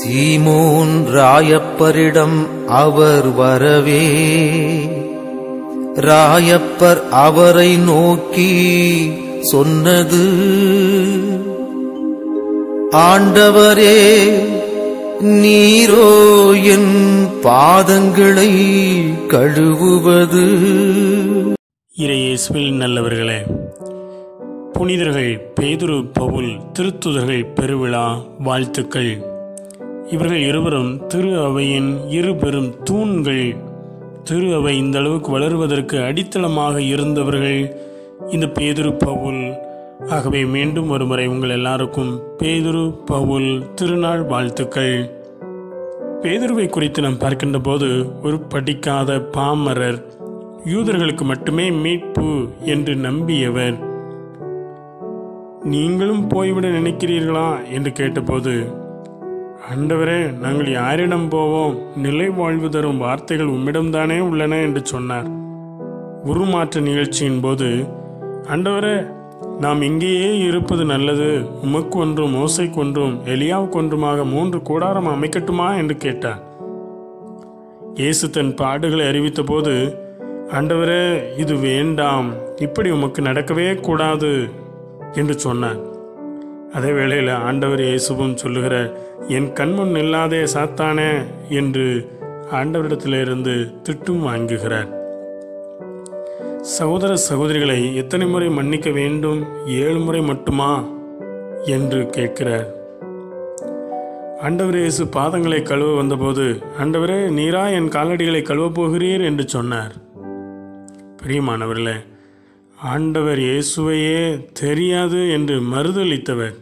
சீமோன் ராயப்பரிடம் அவர் வரவே ராயப்பர் அவரை நோக்கி சொன்னது ஆண்டவரே நீரோ என் பாதங்களை கழுவுவது இறையேசுவில் நல்லவர்களே புனிதர்கள் பேதுரு பவுல் திருத்துதர்கள் பெருவிழா வாழ்த்துக்கள் இவர்கள் இருவரும் திரு அவையின் இரு பெரும் தூண்கள் திரு அவை இந்த அளவுக்கு வளருவதற்கு அடித்தளமாக இருந்தவர்கள் இந்த பேதுரு பவுல் ஆகவே மீண்டும் ஒருமுறை உங்கள் எல்லாருக்கும் பேதுரு பவுல் திருநாள் வாழ்த்துக்கள் பேதுருவை குறித்து நாம் பார்க்கின்ற போது ஒரு படிக்காத பாமரர் யூதர்களுக்கு மட்டுமே மீட்பு என்று நம்பியவர் நீங்களும் போய்விட நினைக்கிறீர்களா என்று கேட்டபோது ஆண்டவரே நாங்கள் யாரிடம் போவோம் நிலை வாழ்வு தரும் வார்த்தைகள் உம்மிடம்தானே உள்ளன என்று சொன்னார் உருமாற்ற நிகழ்ச்சியின் போது ஆண்டவரே நாம் இங்கேயே இருப்பது நல்லது உமக்கு ஒன்றும் மோசைக்கு ஒன்றும் எலியாவுக்கு ஒன்றுமாக மூன்று கூடாரம் அமைக்கட்டுமா என்று கேட்டார் இயேசு தன் பாடுகளை அறிவித்த போது ஆண்டவரே இது வேண்டாம் இப்படி உமக்கு நடக்கவே கூடாது என்று சொன்னார் அதே வேளையில் ஆண்டவர் இயேசுவும் சொல்லுகிற என் கண்முன் நில்லாதே சாத்தானே என்று ஆண்டவரிடத்திலிருந்து திட்டும் வாங்குகிறார் சகோதர சகோதரிகளை எத்தனை முறை மன்னிக்க வேண்டும் ஏழு முறை மட்டுமா என்று கேட்கிறார் ஆண்டவர் இயேசு பாதங்களை கழுவ வந்தபோது ஆண்டவரே நீரா என் காலடிகளை கழுவப் போகிறீர் என்று சொன்னார் பிரியமானவர்களே ஆண்டவர் இயேசுவையே தெரியாது என்று மறுதளித்தவர்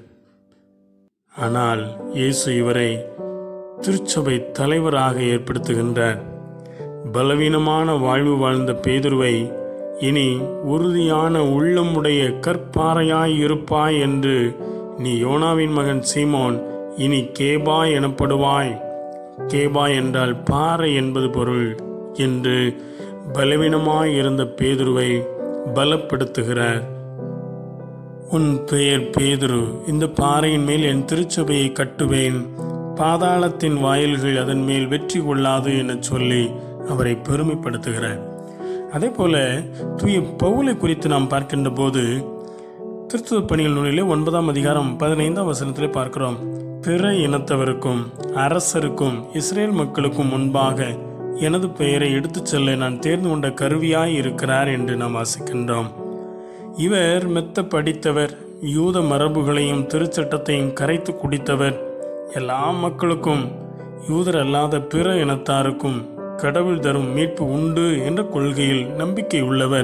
ஆனால் இயேசு இவரை திருச்சபை தலைவராக ஏற்படுத்துகின்றார் பலவீனமான வாழ்வு வாழ்ந்த பேதுருவை இனி உறுதியான உள்ளமுடைய கற்பாறையாய் இருப்பாய் என்று நீ யோனாவின் மகன் சீமோன் இனி கேபாய் எனப்படுவாய் கேபாய் என்றால் பாறை என்பது பொருள் என்று பலவீனமாய் இருந்த பேதுருவை பலப்படுத்துகிறார் உன் பெயர் பேதுரு இந்த பாறையின் மேல் என் திருச்சபையை கட்டுவேன் பாதாளத்தின் வாயில்கள் அதன் மேல் வெற்றி கொள்ளாது என சொல்லி அவரை பெருமைப்படுத்துகிறார் அதே போல தூய பவுலை குறித்து நாம் பார்க்கின்ற போது திருத்துவ பணிகள் நூலிலே ஒன்பதாம் அதிகாரம் பதினைந்தாம் வசனத்திலே பார்க்கிறோம் பிற இனத்தவருக்கும் அரசருக்கும் இஸ்ரேல் மக்களுக்கும் முன்பாக எனது பெயரை எடுத்துச் செல்ல நான் தேர்ந்து கொண்ட கருவியாய் இருக்கிறார் என்று நாம் வாசிக்கின்றோம் இவர் மெத்த படித்தவர் யூத மரபுகளையும் திருச்சட்டத்தையும் கரைத்து குடித்தவர் எல்லா மக்களுக்கும் யூதர் அல்லாத பிற இனத்தாருக்கும் கடவுள் தரும் மீட்பு உண்டு என்ற கொள்கையில் நம்பிக்கை உள்ளவர்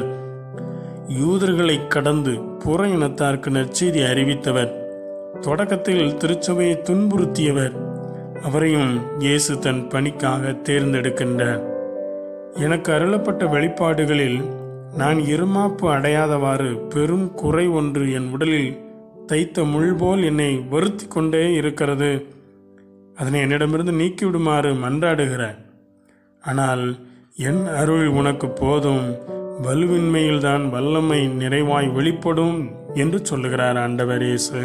யூதர்களை கடந்து புற இனத்தாருக்கு நற்செய்தி அறிவித்தவர் தொடக்கத்தில் திருச்சபையை துன்புறுத்தியவர் அவரையும் இயேசு தன் பணிக்காக தேர்ந்தெடுக்கின்றார் எனக்கு அருளப்பட்ட வெளிப்பாடுகளில் நான் இருமாப்பு அடையாதவாறு பெரும் குறை ஒன்று என் உடலில் தைத்த முள் போல் என்னை வருத்தி கொண்டே இருக்கிறது அதனை என்னிடமிருந்து நீக்கிவிடுமாறு மன்றாடுகிறார் ஆனால் என் அருள் உனக்கு போதும் வலுவின்மையில்தான் வல்லமை நிறைவாய் வெளிப்படும் என்று சொல்லுகிறார் ஆண்டவர் இயேசு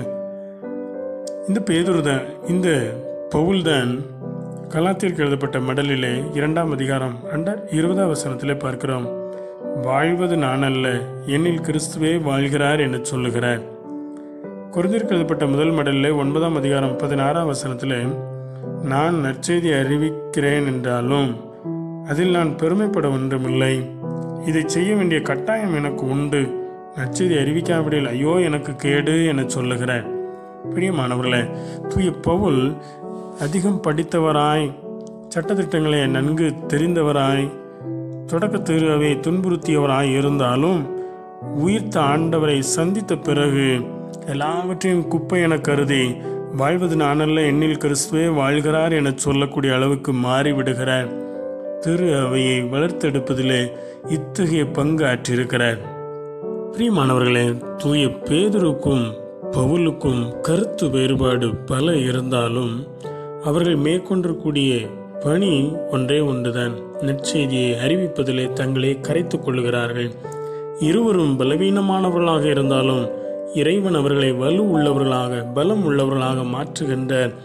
இந்த பேதுருதான் இந்த பவுல்தான் கலாத்திற்கு எழுதப்பட்ட மடலிலே இரண்டாம் அதிகாரம் ரெண்ட இருபதாம் வசனத்திலே பார்க்கிறோம் வாழ்வது நான் அல்ல என்னில் கிறிஸ்துவே வாழ்கிறார் என்று சொல்லுகிறார் குறைந்திற்கு எழுதப்பட்ட முதல் மடலிலே ஒன்பதாம் அதிகாரம் பதினாறாம் வசனத்திலே நான் நற்செய்தி அறிவிக்கிறேன் என்றாலும் அதில் நான் பெருமைப்பட ஒன்றுமில்லை இதை செய்ய வேண்டிய கட்டாயம் எனக்கு உண்டு நற்செய்தி அறிவிக்காவிடில் ஐயோ எனக்கு கேடு என சொல்லுகிறார் பிரியமானவர்களே தூய பவுல் அதிகம் படித்தவராய் சட்டத்திட்டங்களை நன்கு தெரிந்தவராய் தொடக்க திருவை துன்புறுத்தியவராய் இருந்தாலும் உயிர்த்த ஆண்டவரை சந்தித்த பிறகு எல்லாவற்றையும் குப்பை என கருதி வாழ்வது நானல்ல எண்ணில் கிறிஸ்துவே வாழ்கிறார் என சொல்லக்கூடிய அளவுக்கு மாறிவிடுகிறார் திரு அவையை வளர்த்தெடுப்பதிலே இத்தகைய பங்கு ஆற்றியிருக்கிறார் பிரியமானவர்களே தூய பேதுருக்கும் பவுலுக்கும் கருத்து வேறுபாடு பல இருந்தாலும் அவர்கள் மேற்கொண்டிருக்கூடிய பணி ஒன்றே ஒன்றுதான் நற்செய்தியை அறிவிப்பதிலே தங்களை கரைத்துக் கொள்கிறார்கள் இருவரும் பலவீனமானவர்களாக இருந்தாலும் இறைவன் அவர்களை வலு உள்ளவர்களாக பலம் உள்ளவர்களாக மாற்றுகின்றார்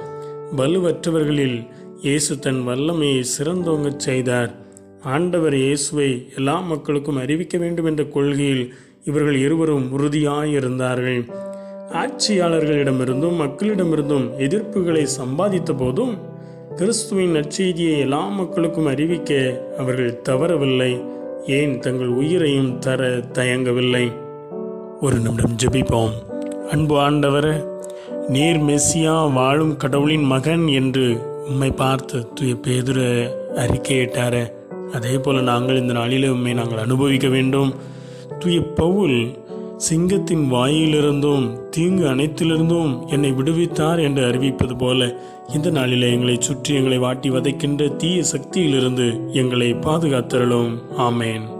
வலுவற்றவர்களில் இயேசு தன் வல்லமையை சிறந்தோங்கச் செய்தார் ஆண்டவர் இயேசுவை எல்லா மக்களுக்கும் அறிவிக்க வேண்டும் என்ற கொள்கையில் இவர்கள் இருவரும் உறுதியாயிருந்தார்கள் ஆட்சியாளர்களிடமிருந்தும் மக்களிடமிருந்தும் எதிர்ப்புகளை சம்பாதித்த போதும் கிறிஸ்துவின் நற்செய்தியை எல்லா மக்களுக்கும் அறிவிக்க அவர்கள் தவறவில்லை ஏன் தங்கள் உயிரையும் தர தயங்கவில்லை ஒரு நிமிடம் ஜெபிப்போம் அன்பு ஆண்டவரே நீர் மெஸ்ஸியா வாழும் கடவுளின் மகன் என்று உம்மை பார்த்து தூய பேதுர அறிக்கையிட்டாரே அதே போல நாங்கள் இந்த நாளிலே உம்மை நாங்கள் அனுபவிக்க வேண்டும் தூய பவுல் சிங்கத்தின் வாயிலிருந்தும் தீங்கு அனைத்திலிருந்தும் என்னை விடுவித்தார் என்று அறிவிப்பது போல இந்த நாளிலே எங்களை சுற்றி எங்களை வாட்டி வதைக்கின்ற தீய சக்தியிலிருந்து எங்களை பாதுகாத்தருளும் ஆமேன்